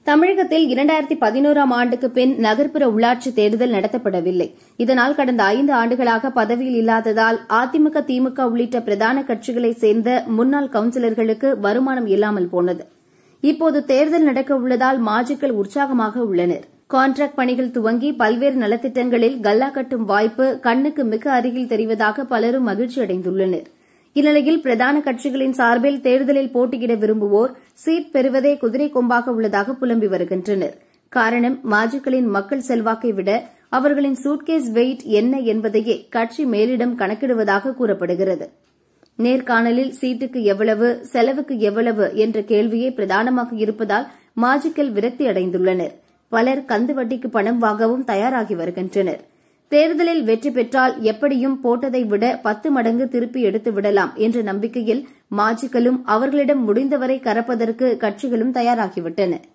தமிழகத்தில் இரண்டாயிரத்தி பதினோராம் ஆண்டுக்கு பின் நகர்ப்புற உள்ளாட்சி தேர்தல் நடத்தப்படவில்லை இதனால் கடந்த ஐந்து ஆண்டுகளாக பதவியில் இல்லாததால் அதிமுக திமுக உள்ளிட்ட பிரதான கட்சிகளைச் சேர்ந்த முன்னாள் கவுன்சிலர்களுக்கு வருமானம் இல்லாமல் போனது இப்போது தேர்தல் நடக்க உள்ளதால் மாஜிக்கள் உற்சாகமாக உள்ளனர் கான்ட்ராக்ட் பணிகள் துவங்கி பல்வேறு நலத்திட்டங்களில் கல்லா கட்டும் வாய்ப்பு கண்ணுக்கு மிக அருகில் தெரிவதாக பலரும் மகிழ்ச்சி அடைந்துள்ளனர் இந்நிலையில் பிரதான கட்சிகளின் சார்பில் தேர்தலில் போட்டியிட விரும்புவோர் சீட் பெறுவதே குதிரை கொம்பாக உள்ளதாக புலம்பி வருகின்றனர் காரணம் மாஜிக்களின் மக்கள் செல்வாக்கை விட அவர்களின் சூட்கேஸ் வெயிட் என்ன என்பதையே கட்சி மேலிடம் கணக்கிடுவதாக கூறப்படுகிறது நேர்காணலில் சீட்டுக்கு எவ்வளவு செலவுக்கு எவ்வளவு என்ற கேள்வியே பிரதானமாக இருப்பதால் மாஜிக்கல் விரக்தி அடைந்துள்ளனர் பலர் கந்து வட்டிக்கு பணம் வாங்கவும் தயாராகி வருகின்றனர் தேர்தலில் வெற்றி பெற்றால் எப்படியும் போட்டதை விட பத்து மடங்கு திருப்பி எடுத்து விடலாம் என்ற நம்பிக்கையில் மாஜிக்களும் அவர்களிடம் முடிந்தவரை கறப்பதற்கு கட்சிகளும் தயாராகிவிட்டன